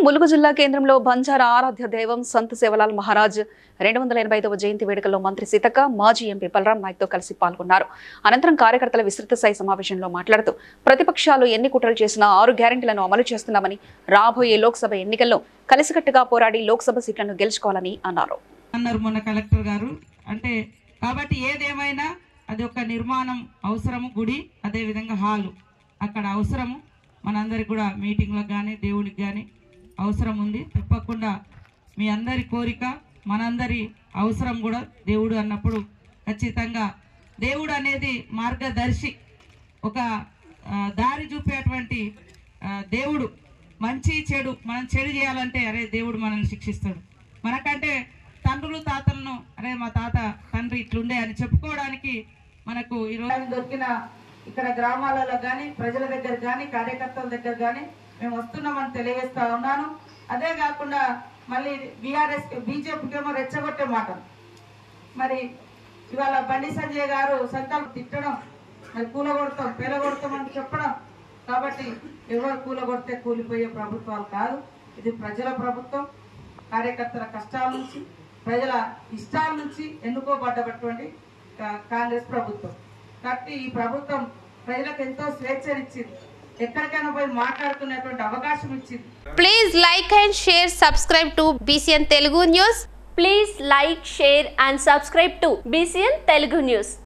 ములుగు జిల్లా కేంద్రంలో బంజారా ఆరాధ్య దైవం సంత్ సేవలాల్ మహారాజ్ రెండు వందల ఎనభై ఐదవ జయంతి వేడుకల్లో మంత్రి సీతక్క మాజీ ఎంపీ బలరాం నాయక్తో కలిసి పాల్గొన్నారు అనంతరం కార్యకర్తల విస్తృత స్థాయి సమావేశంలో మాట్లాడుతూ ప్రతిపక్షాలు ఎన్ని కుట్రలు చేసినా ఆరు గ్యారెంటీలను అమలు చేస్తున్నామని రాబోయే లోక్సభ ఎన్నికల్లో కలిసికట్టుగా పోరాడి లోక్సభ సీట్లను గెలుచుకోవాలని అన్నారు అన్నారు మొన్న కలెక్టర్ గారు అంటే కాబట్టి ఏదేమైనా అది ఒక నిర్మాణం అవసరము గుడి అదే విధంగా హాలు అక్కడ అవసరము మనందరికి కూడా మీటింగ్లకు కానీ దేవునికి కానీ అవసరం ఉంది తప్పకుండా మీ అందరి కోరిక మనందరి అవసరం కూడా దేవుడు అన్నప్పుడు ఖచ్చితంగా దేవుడు అనేది మార్గదర్శి ఒక ఆ, దారి చూపేటువంటి ఆ, దేవుడు మంచి చెడు మనం చెడు చేయాలంటే అరే దేవుడు మనల్ని శిక్షిస్తాడు మనకంటే తండ్రులు తాతలను అరే మా తాత తండ్రి ఇట్లుండే అని చెప్పుకోవడానికి మనకు ఈరోజు దొరికిన ఇక్కడ గ్రామాలలో కానీ ప్రజల దగ్గర కానీ కార్యకర్తల దగ్గర కానీ మేము వస్తున్నామని తెలియజేస్తా ఉన్నాను అదే కాకుండా మళ్ళీ బీఆర్ఎస్ బీజేపీకి ఏమో రెచ్చగొట్టే మాట మరి ఇవాళ బండి సంజయ్ గారు సంకల్ప తిట్టడం మరి కూలగొడతాం పేలగొడతాం అని చెప్పడం కాబట్టి ఎవరు కూలగొడితే కూలిపోయే ప్రభుత్వాలు కాదు ఇది ప్రజల ప్రభుత్వం కార్యకర్తల కష్టాల నుంచి ప్రజల ఇష్టాల నుంచి ఎన్నుకోబడ్డటువంటి కా- కాంగ్రెస్ ప్రభుత్వం కాబట్టి ఈ ప్రభుత్వం ప్రజలకు ఎంతో స్వేచ్ఛనిచ్చింది ఎక్కడికైనా పోయి మాట్లాడుకునేటువంటి అవకాశం ఇచ్చింది Please like and share, subscribe to BCN Telugu News. Please like, share and subscribe to BCN Telugu News.